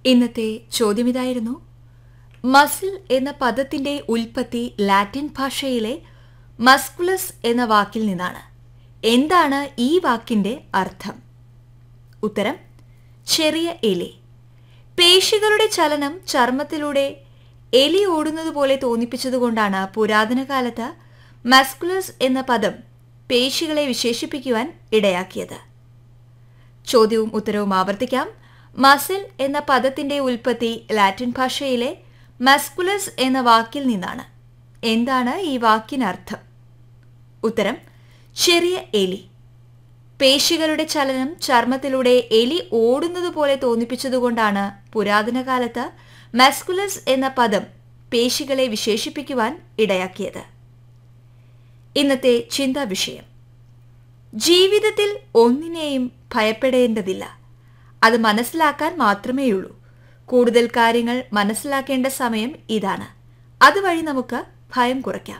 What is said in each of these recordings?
ഇന്നത്തെ ചോദ്യമിതായിരുന്നു മസിൽ എന്ന പദത്തിന്റെ ഉൽപ്പത്തി ലാറ്റിൻ ഭാഷയിലെ മസ്കുലസ് എന്ന വാക്കിൽ നിന്നാണ് എന്താണ് ഈ വാക്കിന്റെ അർത്ഥം ഉത്തരം ചെറിയ എലി പേശികളുടെ ചലനം ചർമ്മത്തിലൂടെ എലി ഓടുന്നതുപോലെ തോന്നിപ്പിച്ചതുകൊണ്ടാണ് പുരാതന കാലത്ത് മസ്കുലസ് എന്ന പദം പേശികളെ വിശേഷിപ്പിക്കുവാൻ ഇടയാക്കിയത് ചോദ്യവും ഉത്തരവും ആവർത്തിക്കാം മസിൽ എന്ന പദത്തിന്റെ ഉൽപ്പത്തി ലാറ്റിൻ ഭാഷയിലെ മസ്കുലസ് എന്ന വാക്കിൽ നിന്നാണ് എന്താണ് ഈ വാക്കിനർത്ഥം ഉത്തരം ചെറിയ എലി പേശികളുടെ ചലനം ചർമ്മത്തിലൂടെ എലി ഓടുന്നതുപോലെ തോന്നിപ്പിച്ചതുകൊണ്ടാണ് പുരാതന കാലത്ത് മസ്കുലസ് എന്ന പദം പേശികളെ വിശേഷിപ്പിക്കുവാൻ ഇടയാക്കിയത് ഇന്നത്തെ ചിന്താ വിഷയം ജീവിതത്തിൽ ഒന്നിനെയും ഭയപ്പെടേണ്ടതില്ല അത് മനസ്സിലാക്കാൻ മാത്രമേയുള്ളൂ കൂടുതൽ കാര്യങ്ങൾ മനസ്സിലാക്കേണ്ട സമയം ഇതാണ് അതുവഴി നമുക്ക് ഭയം കുറയ്ക്കാം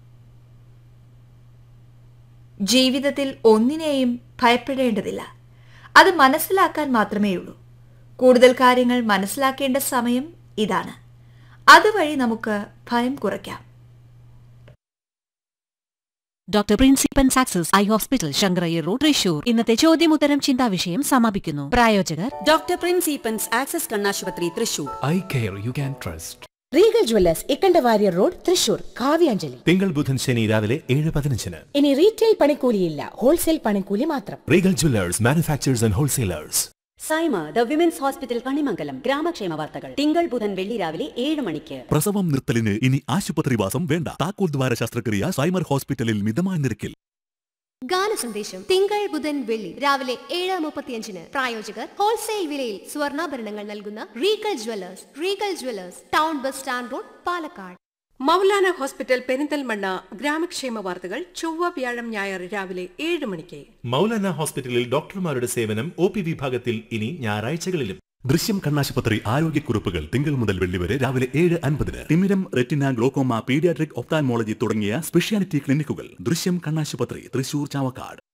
ജീവിതത്തിൽ ഒന്നിനെയും ഭയപ്പെടേണ്ടതില്ല അത് മനസ്സിലാക്കാൻ മാത്രമേയുള്ളൂ കൂടുതൽ കാര്യങ്ങൾ മനസ്സിലാക്കേണ്ട സമയം ഇതാണ് അതുവഴി നമുക്ക് ഭയം കുറയ്ക്കാം doctor principal access eye hospital Sankarayyar road Thrissur ഇന്നത്തെ ചോദ്യമുത്തരം ചിന്താവിഷയം സമാപിക്കുന്നു പ്രായോജകർ ഡോക്ടർ പ്രിൻസിപ്പൻസ് ആക്സസ് കണ്ണാശുപത്രി Thrissur eye care you can trust Regal Jewellers Ikkanda Warrier road Thrissur Kavyanjali തിങ്കൾ ബുധൻ ശനി രാവിലെ ഏഴ് പതിനഞ്ചിന് ഇനി റീറ്റെയിൽ പണിക്കൂലിയില്ല ഹോൾസെയിൽ പണിക്കൂലി മാത്രം Regal Jewellers manufacturers and wholesalers Saima the women's hospital Kanimangalam ഗ്രാമക്ഷേമ വാർത്തകൾ തിങ്കൾ ബുധൻ വെള്ളി രാവിലെ ഏഴ് മണിക്ക് പ്രസവം നിർത്തലിന് ഇനി ആശുപത്രിവാസം വേണ്ട താക്കോൽ ദ്വാര ശസ്ത്രക്രിയ സൈമർ ഹോസ്പിറ്റലിൽ മിതമായ നിരക്കിൽ ഗാനസന്ദേശം തിങ്കൾ ബുധൻ വെള്ളി രാവിലെ ഏഴ് മുപ്പത്തിയഞ്ചിന് പ്രായോജകർ ഹോൾസെയിൽ വിലയിൽ സ്വർണ്ണാഭരണങ്ങൾ നൽകുന്ന Regal Jewellers Regal Jewellers town bus stand road Palakkad Moulana hospital Perinthalmanna ഗ്രാമക്ഷേമ വാർത്തകൾ ചൊവ്വ വ്യാഴം ഞായർ രാവിലെ ഏഴ് മണിക്ക് മൗലാന ഹോസ്പിറ്റലിൽ ഡോക്ടർമാരുടെ സേവനം ഒ പി വിഭാഗത്തിൽ ഇനി ഞായറാഴ്ചകളിലും ദൃശ്യം കണ്ണാശുപത്രി ആരോഗ്യക്കുറിപ്പുകൾ തിങ്കൾ മുതൽ വെള്ളി വരെ രാവിലെ ഏഴ് അൻപതിന് തിമിരം റെറ്റിന ഗ്ലോക്കോമ പീഡിയാട്രിക് ഒപ്താൻമോളജി തുടങ്ങിയ സ്പെഷ്യാലിറ്റി ക്ലിനിക്കുകൾ ദൃശ്യം കണ്ണാശുപത്രി തൃശൂർ ചാവക്കാട്